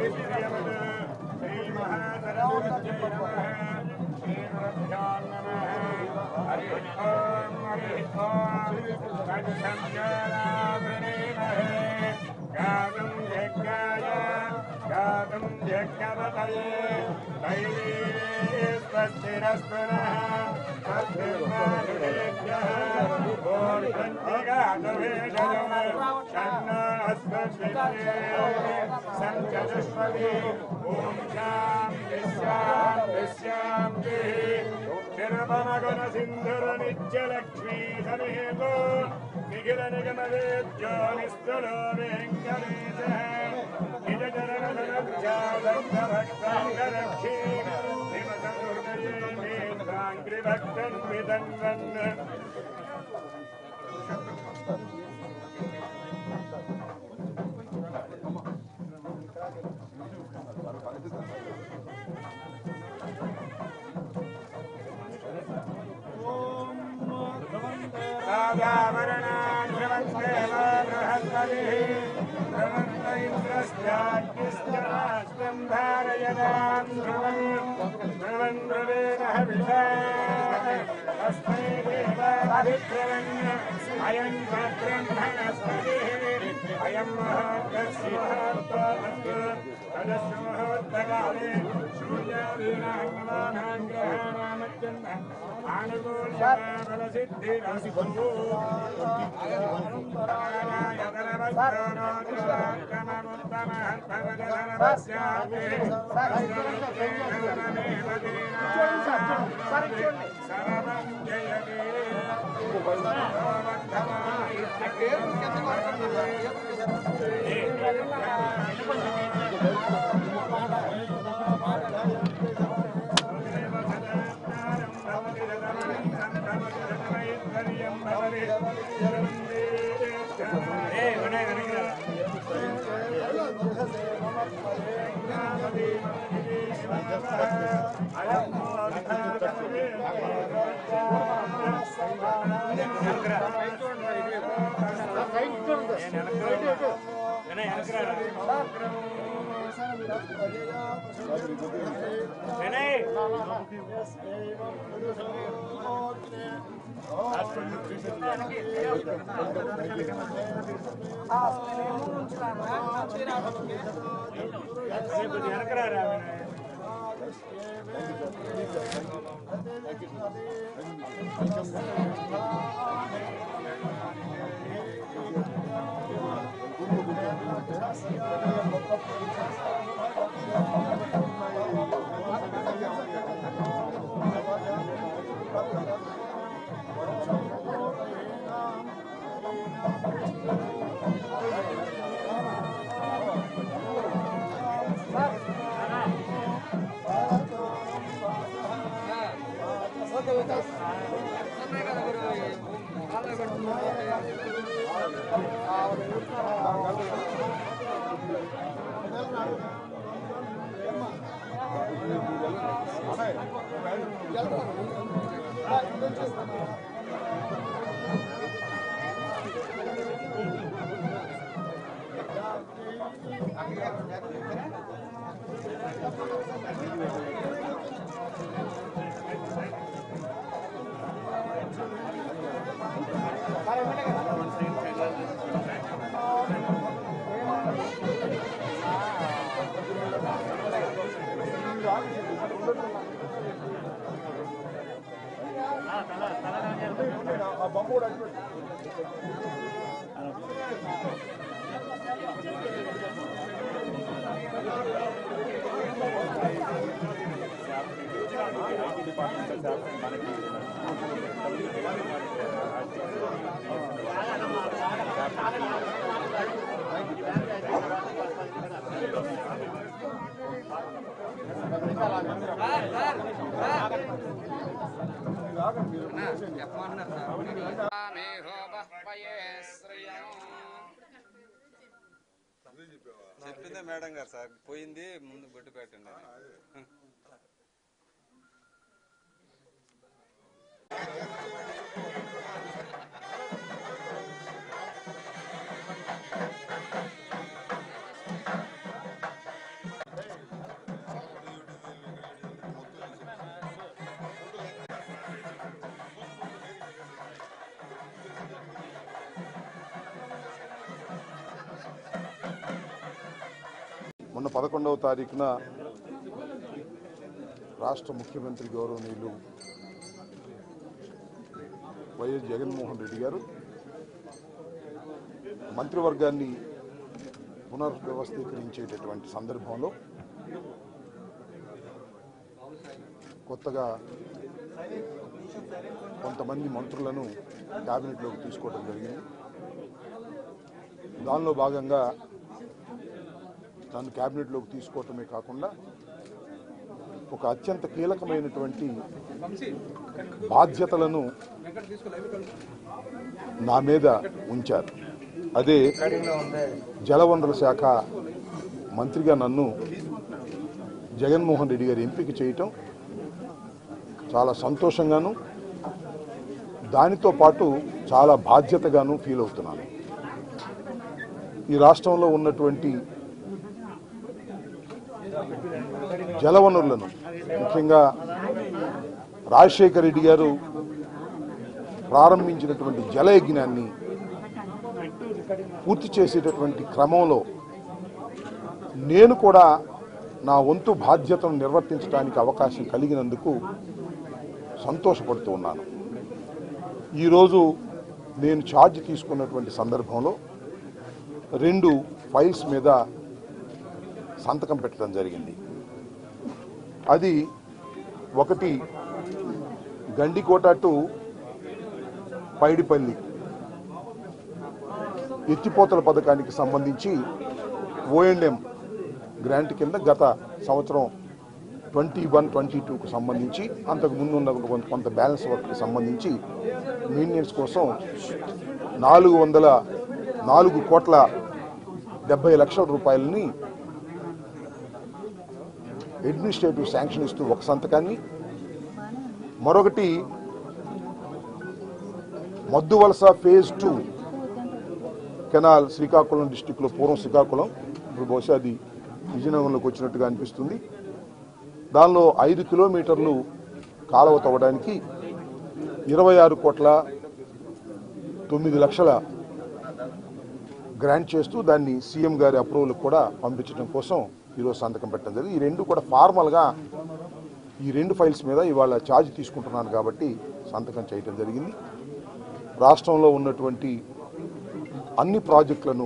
गातुं यज्ञाय गातुं यज्ञपतये दैवी स्वस्तिरस्तु नः स्वस्तिर्मानुषेभ्यः सञ्चतुष्पदे ॐ शान्ति शान्ति शान्तिः निर्ममगुणसिन्धुरनित्यलक्ष्मी समेतो निखिलनिगमवेद्यो निस्तुलो वेङ्कटेशः निजचरणसनभ्यादग्धभक्ताङ्गरक्षे निमसहृदये नेत्राङ्घ्रिभक्तन् विदन्वन् राजावरणान्ध्रवन्देव बृहस्पतिः ध्रुवन्त इन्द्रश्चाग्निश्च राष्ट्रं धारयतां ध्रुवन् ध्रुवन् ध्रुवेण हविषा तस्मै देवाभिद्रवन् अयं भद्रं धनस्पतिः अयं महत्तस्य महत्त्वमस्तु तदस्य महत्तकाले सूर्यादीनां ग्रहाणामत्यन्न आनुकूल्यबलसिद्धिरस्तु సర్వం జయతే చెప్పిందే మేడం గారు సార్ పోయింది ముందు బొట్టు పెట్టండి అని. మొన్న పదకొండవ తారీఖున రాష్ట్ర ముఖ్యమంత్రి గౌరవనీయులు వైఎస్ జగన్మోహన్ రెడ్డి గారు మంత్రివర్గాన్ని పునర్వ్యవస్థీకరించేటటువంటి సందర్భంలో కొత్తగా కొంతమంది మంత్రులను క్యాబినెట్లోకి తీసుకోవడం జరిగింది దానిలో భాగంగా నన్ను క్యాబినెట్లోకి తీసుకోవటమే కాకుండా ఒక అత్యంత కీలకమైనటువంటి బాధ్యతలను నా మీద ఉంచారు అదే జలవనరుల శాఖ మంత్రిగా నన్ను జగన్మోహన్ రెడ్డి గారు ఎంపిక చేయటం చాలా సంతోషంగాను దానితో పాటు చాలా బాధ్యతగాను ఫీల్ అవుతున్నాను ఈ రాష్ట్రంలో ఉన్నటువంటి జలవనరులను ముఖ్యంగా రాజశేఖర రెడ్డి గారు ప్రారంభించినటువంటి జలయజ్ఞాన్ని పూర్తి చేసేటటువంటి క్రమంలో నేను కూడా నా వంతు బాధ్యతను నిర్వర్తించడానికి అవకాశం కలిగినందుకు సంతోషపడుతూ ఉన్నాను ఈరోజు నేను ఛార్జ్ తీసుకున్నటువంటి సందర్భంలో రెండు ఫైల్స్ మీద సంతకం పెట్టడం జరిగింది అది ఒకటి గండికోట టు పైడిపల్లి ఎత్తిపోతల పథకానికి సంబంధించి ఓఎండ్ఎం గ్రాంట్ కింద గత సంవత్సరం ట్వంటీ వన్ ట్వంటీ టూకు సంబంధించి అంతకు ముందు ఉన్న కొంత- కొంత బ్యాలెన్స్ వర్క్కి సంబంధించి మెయింటెనెన్స్ కోసం నాలుగు వందల నాలుగు కోట్ల డెబ్బై లక్షల రూపాయలని అడ్మినిస్ట్రేటివ్ శాంక్షన్ ఇస్తూ ఒక సంతకాన్ని మరొకటి మద్దు వలస ఫేజ్ టూ కెనాల్ శ్రీకాకుళం డిస్టిక్లో పూర్వం శ్రీకాకుళం ఇప్పుడు బహుశా అది విజయనగరంలోకి వచ్చినట్టుగా అనిపిస్తుంది దానిలో ఐదు కిలోమీటర్లు కాలువ తవ్వడానికి ఇరవై ఆరు కోట్ల తొమ్మిది లక్షల గ్రాంట్ చేస్తూ దాన్ని సీఎం గారి అప్రూవల్ కూడా పంపించడం కోసం ఈరోజు సంతకం పెట్టడం జరిగింది ఈ రెండు కూడా ఫార్మల్గా ఈ రెండు ఫైల్స్ మీద ఇవాళ ఛార్జ్ తీసుకుంటున్నాను కాబట్టి సంతకం చేయటం జరిగింది రాష్ట్రంలో ఉన్నటువంటి అన్ని ప్రాజెక్టులను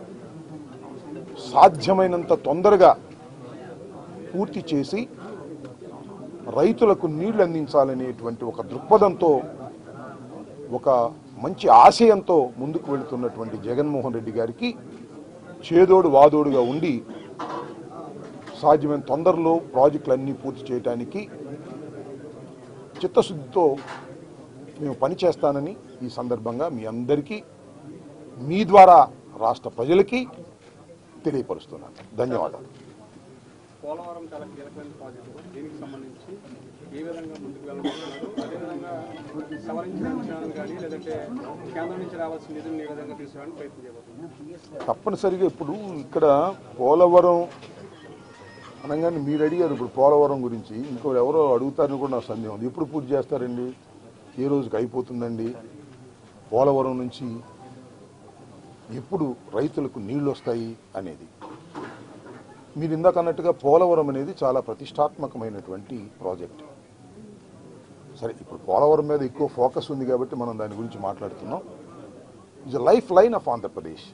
సాధ్యమైనంత తొందరగా పూర్తి చేసి రైతులకు నీళ్లు అందించాలనేటువంటి ఒక దృక్పథంతో ఒక మంచి ఆశయంతో ముందుకు వెళుతున్నటువంటి జగన్మోహన్ రెడ్డి గారికి చేదోడు వాదోడుగా ఉండి సాధ్యమైన తొందరలో ప్రాజెక్టులన్నీ పూర్తి చేయడానికి చిత్తశుద్ధితో మేము పనిచేస్తానని ఈ సందర్భంగా మీ అందరికీ మీ ద్వారా రాష్ట్ర ప్రజలకి తెలియపరుస్తున్నాను ధన్యవాదాలు పోలవరం చాలా కీలకమైన ప్రాజెక్టు దీనికి సంబంధించి ఏ విధంగా ముందుకు వెళ్ళబోతున్నారు అదేవిధంగా సవరించిన అంచనాలు కానీ లేదంటే కేంద్రం నుంచి రావాల్సిన నిధులను ఏ విధంగా తీసుకురావడానికి ప్రయత్నం చేయబోతున్నారు తప్పనిసరిగా ఇప్పుడు ఇక్కడ పోలవరం అనగానే మీరు అడిగారు ఇప్పుడు పోలవరం గురించి ఇంకో ఎవరో అడుగుతారని కూడా నాకు సందేహం ఉంది ఎప్పుడు పూర్తి చేస్తారండి ఏ రోజుకి అయిపోతుందండి పోలవరం నుంచి ఎప్పుడు రైతులకు నీళ్లు వస్తాయి అనేది మీరు ఇందాక అన్నట్టుగా పోలవరం అనేది చాలా ప్రతిష్టాత్మకమైనటువంటి ప్రాజెక్ట్ సరే ఇప్పుడు పోలవరం మీద ఎక్కువ ఫోకస్ ఉంది కాబట్టి మనం దాని గురించి మాట్లాడుతున్నాం is lifeline of Andhra Pradesh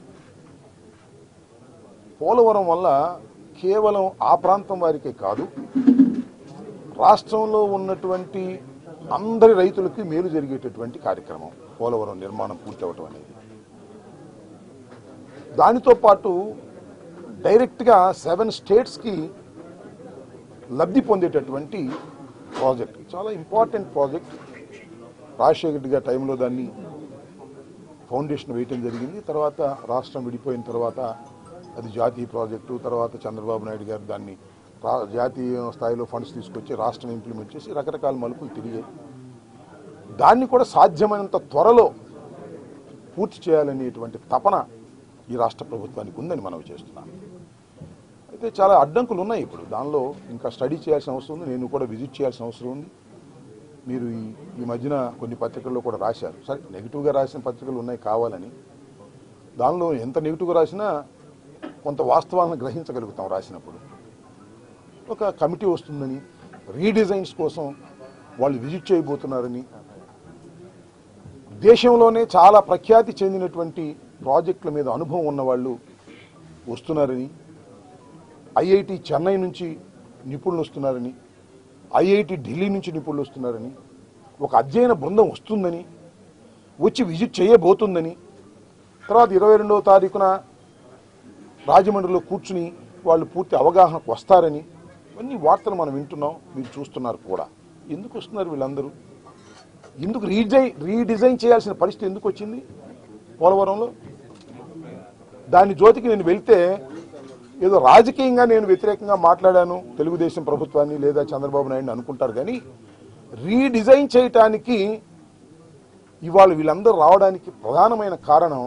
Polavaram వల్ల కేవలం ఆ ప్రాంతం వారికే కాదు రాష్ట్రంలో ఉన్నటువంటి అందరి రైతులకి మేలు జరిగేటటువంటి కార్యక్రమం పోలవరం నిర్మాణం పూర్తి అవటం అనేది దానితో పాటు డైరెక్ట్గా సెవెన్ స్టేట్స్కి లబ్ధి పొందేటటువంటి ప్రాజెక్ట్ చాలా ఇంపార్టెంట్ ప్రాజెక్ట్ రాజశేఖర్ రెడ్డి గారి టైంలో దాన్ని ఫౌండేషన్ వేయటం జరిగింది తర్వాత రాష్ట్రం విడిపోయిన తర్వాత అది జాతీయ ప్రాజెక్టు తర్వాత చంద్రబాబు నాయుడు గారు దాన్ని రా- జాతీయ స్థాయిలో ఫండ్స్ తీసుకొచ్చి రాష్ట్రం ఇంప్లిమెంట్ చేసి రకరకాల మలుపులు తిరిగాయి దాన్ని కూడా సాధ్యమైనంత త్వరలో పూర్తి చేయాలనేటువంటి తపన ఈ రాష్ట్ర ప్రభుత్వానికి ఉందని మనం చేస్తున్నాం అయితే చాలా అడ్డంకులు ఉన్నాయి ఇప్పుడు దానిలో ఇంకా స్టడీ చేయాల్సిన అవసరం ఉంది నేను కూడా విజిట్ చేయాల్సిన అవసరం ఉంది మీరు ఈ ఈ మధ్యన కొన్ని పత్రికల్లో కూడా రాశారు సరే నెగిటివ్గా రాసిన పత్రికలు ఉన్నాయి కావాలని దానిలో ఎంత నెగిటివ్గా రాసినా కొంత వాస్తవాలను గ్రహించగలుగుతాం రాసినప్పుడు ఒక కమిటీ వస్తుందని రీడిజైన్స్ కోసం వాళ్ళు విజిట్ చేయబోతున్నారని దేశంలోనే చాలా ప్రఖ్యాతి చెందినటువంటి ప్రాజెక్టుల మీద అనుభవం ఉన్న వాళ్ళు వస్తున్నారని ఐఐటి చెన్నై నుంచి నిపుణులు వస్తున్నారని ఐఐటి ఢిల్లీ నుంచి నిపుణులు వస్తున్నారని ఒక అధ్యయన బృందం వస్తుందని వచ్చి విజిట్ చేయబోతుందని తర్వాత ఇరవై రెండవ తారీఖున రాజమండ్రిలో కూర్చుని వాళ్ళు పూర్తి అవగాహనకు వస్తారని ఇవన్నీ వార్తలు మనం వింటున్నాం మీరు చూస్తున్నారు కూడా ఎందుకు వస్తున్నారు వీళ్ళందరూ ఎందుకు రీడిజైన్ రీడిజైన్ చేయాల్సిన పరిస్థితి ఎందుకు వచ్చింది పోలవరంలో దాని జ్యోతికి నేను వెళ్తే ఏదో రాజకీయంగా నేను వ్యతిరేకంగా మాట్లాడాను తెలుగుదేశం ప్రభుత్వాన్ని లేదా చంద్రబాబు నాయుడు అనుకుంటారు కానీ రీడిజైన్ చేయటానికి ఇవాళ వీళ్ళందరూ రావడానికి ప్రధానమైన కారణం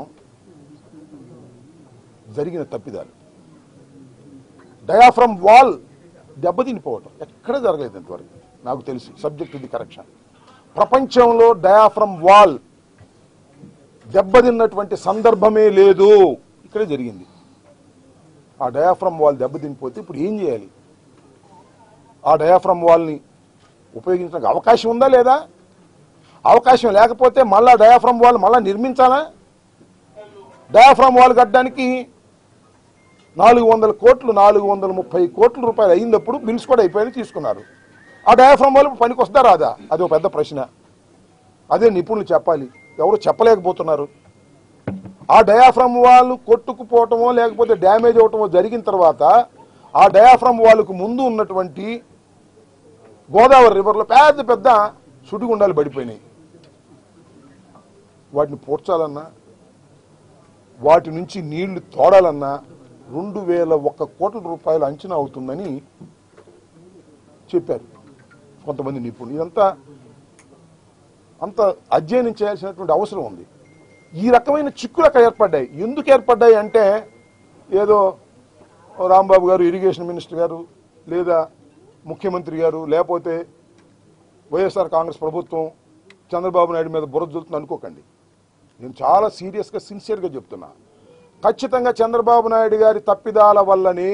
జరిగిన తప్పిదాలు డయాఫ్రమ్ వాల్ దెబ్బతినిపోవటం ఎక్కడ జరగలేదు ఇంతవరకు నాకు తెలుసు సబ్జెక్ట్ ఇది కరెక్షన్ ప్రపంచంలో డయాఫ్రమ్ వాల్ దెబ్బతిన్నటువంటి సందర్భమే లేదు ఇక్కడే జరిగింది ఆ డయాఫ్రమ్ వాల్ దెబ్బతినిపోతే ఇప్పుడు ఏం చేయాలి ఆ డయాఫ్రమ్ వాల్ని ఉపయోగించడానికి అవకాశం ఉందా లేదా అవకాశం లేకపోతే మళ్ళా డయాఫ్రమ్ వాల్ మళ్ళా నిర్మించాలా డయాఫ్రమ్ వాల్ కట్టడానికి నాలుగు వందల కోట్లు నాలుగు వందల ముప్పై కోట్ల రూపాయలు అయినప్పుడు బిల్స్ కూడా అయిపోయాయని తీసుకున్నారు ఆ డయాఫ్రమ్ వాల్ పనికి వస్తుందా రాదా అది ఒక పెద్ద ప్రశ్న అదే నిపుణులు చెప్పాలి ఎవరు చెప్పలేకపోతున్నారు ఆ డయాఫ్రమ్ వాళ్ళు కొట్టుకుపోవటమో లేకపోతే డ్యామేజ్ అవటమో జరిగిన తర్వాత ఆ డయాఫ్రమ్ వాళ్ళకు ముందు ఉన్నటువంటి గోదావరి రివర్లో పెద్ద పెద్ద సుడిగుండాలు పడిపోయినాయి వాటిని పూడ్చాలన్నా వాటి నుంచి నీళ్లు తోడాలన్నా రెండు వేల ఒక్క కోట్ల రూపాయలు అంచనా అవుతుందని చెప్పారు కొంతమంది నిపుణులు ఇదంతా అంత అధ్యయనం చేయాల్సినటువంటి అవసరం ఉంది ఈ రకమైన చిక్కులు అక్కడ ఏర్పడ్డాయి ఎందుకు ఏర్పడ్డాయి అంటే ఏదో రాంబాబు గారు ఇరిగేషన్ మినిస్టర్ గారు లేదా ముఖ్యమంత్రి గారు లేకపోతే వైఎస్ఆర్ కాంగ్రెస్ ప్రభుత్వం చంద్రబాబు నాయుడు మీద బుర్ర జల్లుతుంది అనుకోకండి నేను చాలా సీరియస్గా సిన్సియర్గా చెప్తున్నా ఖచ్చితంగా చంద్రబాబు నాయుడు గారి తప్పిదాల వల్లనే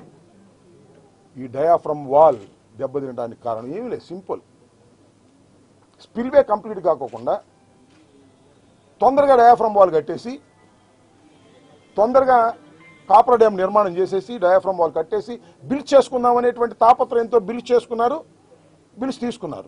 ఈ డయాఫ్రమ్ వాల్ దెబ్బతినడానికి కారణం ఏమీ లేదు సింపుల్ స్పిల్వే కంప్లీట్ కాకోకుండా తొందరగా డయాఫ్రమ్ వాల్ కట్టేసి తొందరగా కాపర్ డ్యామ్ నిర్మాణం చేసేసి డయాఫ్రమ్ వాల్ కట్టేసి బిల్స్ చేసుకుందాం అనేటువంటి తాపత్రయంతో బిల్స్ చేసుకున్నారు బిల్స్ తీసుకున్నారు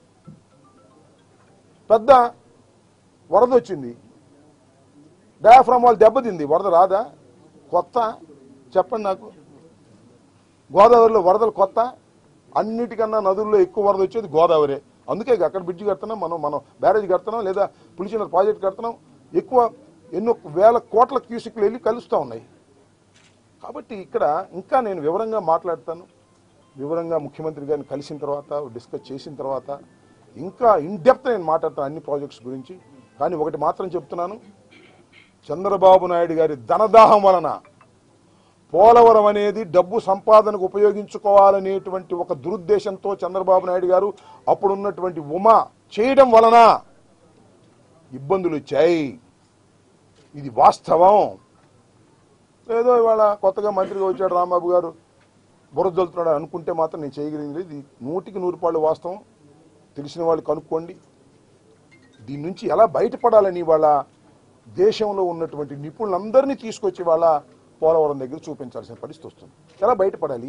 పెద్ద వరద వచ్చింది డయాఫ్రమ్ వాల్ దెబ్బతింది వరద రాదా కొత్త చెప్పండి నాకు గోదావరిలో వరదలు కొత్త అన్నిటికన్నా నదుల్లో ఎక్కువ వరద వచ్చేది గోదావరి అందుకే అక్కడ బ్రిడ్జి కడుతున్నాం మనం మనం బ్యారేజ్ కడుతున్నాం లేదా పులిచిన ప్రాజెక్ట్ కడుతున్నాం ఎక్కువ ఎన్నో వేల కోట్ల క్యూసిక్లు వెళ్ళి కలుస్తూ ఉన్నాయి కాబట్టి ఇక్కడ ఇంకా నేను వివరంగా మాట్లాడతాను వివరంగా ముఖ్యమంత్రి గారిని కలిసిన తర్వాత డిస్కస్ చేసిన తర్వాత ఇంకా ఇన్ డెప్త్ నేను మాట్లాడతాను అన్ని ప్రాజెక్ట్స్ గురించి కానీ ఒకటి మాత్రం చెప్తున్నాను చంద్రబాబు నాయుడు గారి ధనదాహం వలన పోలవరం అనేది డబ్బు సంపాదనకు ఉపయోగించుకోవాలనేటువంటి ఒక దురుద్దేశంతో చంద్రబాబు నాయుడు గారు అప్పుడున్నటువంటి ఉమా చేయడం వలన ఇబ్బందులు వచ్చాయి ఇది వాస్తవం ఏదో ఇవాళ కొత్తగా మంత్రిగా వచ్చాడు రాంబాబు గారు బురదలుతున్నాడు అనుకుంటే మాత్రం నేను చేయగలిగింది లేదు. ఇది నూటికి నూరు పాళ్ళు వాస్తవం తెలిసిన వాళ్ళు కనుక్కోండి దీని నుంచి ఎలా బయటపడాలని వాళ్ళ దేశంలో ఉన్నటువంటి నిపుణులందరినీ తీసుకొచ్చి వాళ్ళ పోలవరం దగ్గర చూపించాల్సిన పరిస్థితి వస్తుంది ఎలా బయటపడాలి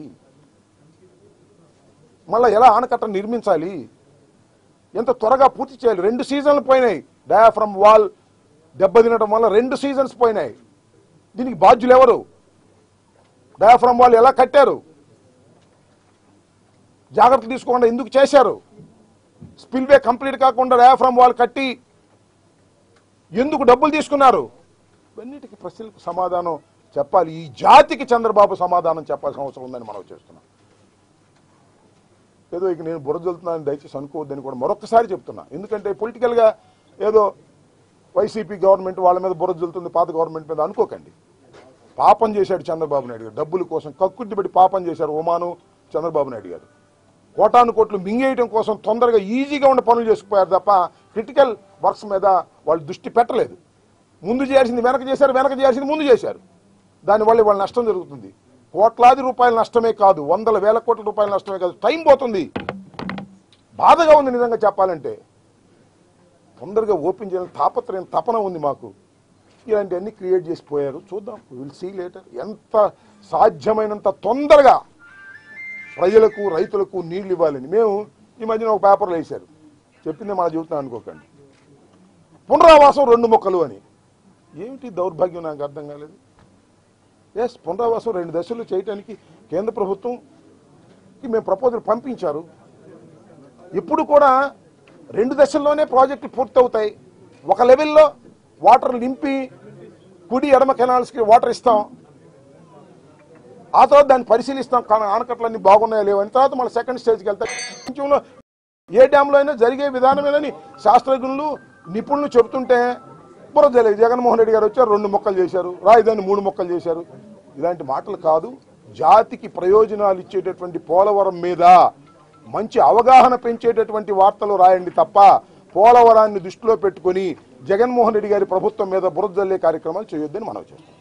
మళ్ళీ ఎలా ఆనకట్ట నిర్మించాలి ఎంత త్వరగా పూర్తి చేయాలి రెండు సీజన్లు పోయినాయి డయాఫ్రమ్ వాల్ దెబ్బతినడం వల్ల రెండు సీజన్స్ పోయినాయి దీనికి బాధ్యులు ఎవరు డయాఫ్రమ్ వాల్ ఎలా కట్టారు జాగ్రత్త తీసుకోకుండా ఎందుకు చేశారు స్పిల్వే కంప్లీట్ కాకుండా డయాఫ్రమ్ వాల్ కట్టి ఎందుకు డబ్బులు తీసుకున్నారు ఇవన్నిటికి ప్రశ్నలకు సమాధానం చెప్పాలి ఈ జాతికి చంద్రబాబు సమాధానం చెప్పాల్సిన అవసరం ఉందని మనం చేస్తున్నాం ఏదో ఇక నేను బురదలుతున్నాను దయచేసి అనుకోవద్దని కూడా మరొకసారి చెప్తున్నా ఎందుకంటే పొలిటికల్గా ఏదో వైసీపీ గవర్నమెంట్ వాళ్ళ మీద బురద జల్లుతుంది పాత గవర్నమెంట్ మీద అనుకోకండి పాపం చేశాడు చంద్రబాబు నాయుడు గారు డబ్బుల కోసం కక్కుర్తి పెట్టి పాపం చేశారు ఉమాను చంద్రబాబు నాయుడు గారు కోటాను కోట్లు మింగేయడం కోసం తొందరగా ఈజీగా ఉన్న పనులు చేసుకుపోయారు తప్ప క్రిటికల్ వర్క్స్ మీద వాళ్ళు దృష్టి పెట్టలేదు ముందు చేయాల్సింది వెనక చేశారు వెనక చేయాల్సింది ముందు చేశారు దానివల్ల ఇవాళ నష్టం జరుగుతుంది కోట్లాది రూపాయల నష్టమే కాదు వందల వేల కోట్ల రూపాయల నష్టమే కాదు టైం పోతుంది బాధగా ఉంది నిజంగా చెప్పాలంటే తొందరగా ఓపెన్ చేయాలని తాపత్రయం తపన ఉంది మాకు ఇలాంటివన్నీ క్రియేట్ చేసి పోయారు చూద్దాం విల్ సీ లేటర్ ఎంత సాధ్యమైనంత తొందరగా ప్రజలకు రైతులకు నీళ్లు ఇవ్వాలని మేము ఈ మధ్యన ఒక పేపర్లో వేశారు చెప్పింది మన జీవితం అనుకోకండి పునరావాసం రెండు మొక్కలు అని ఏమిటి దౌర్భాగ్యం నాకు అర్థం కాలేదు ఎస్ పునరావాసం రెండు దశలు చేయడానికి కేంద్ర ప్రభుత్వంకి మేము ప్రపోజల్ పంపించారు ఇప్పుడు కూడా రెండు దశల్లోనే ప్రాజెక్టులు పూర్తవుతాయి ఒక లెవెల్లో వాటర్ నింపి కుడి ఎడమ కెనాల్స్కి వాటర్ ఇస్తాం ఆ తర్వాత దాన్ని పరిశీలిస్తాం కానీ ఆనకట్లన్నీ బాగున్నాయా లేవని తర్వాత మళ్ళీ సెకండ్ స్టేజ్కి వెళ్తాం కొంచెంలో ఏ డ్యాంలో అయినా జరిగే విధానమేనని శాస్త్రజ్ఞులు నిపుణులు చెబుతుంటే బురద జగన్మోహన్ రెడ్డి గారు వచ్చారు రెండు మొక్కలు చేశారు రాజధాని మూడు మొక్కలు చేశారు ఇలాంటి మాటలు కాదు జాతికి ప్రయోజనాలు ఇచ్చేటటువంటి పోలవరం మీద మంచి అవగాహన పెంచేటటువంటి వార్తలు రాయండి తప్ప పోలవరాన్ని దృష్టిలో పెట్టుకొని జగన్మోహన్ రెడ్డి గారి ప్రభుత్వం మీద బురద జల్లే కార్యక్రమాలు చేయొద్దని మనం చేస్తాం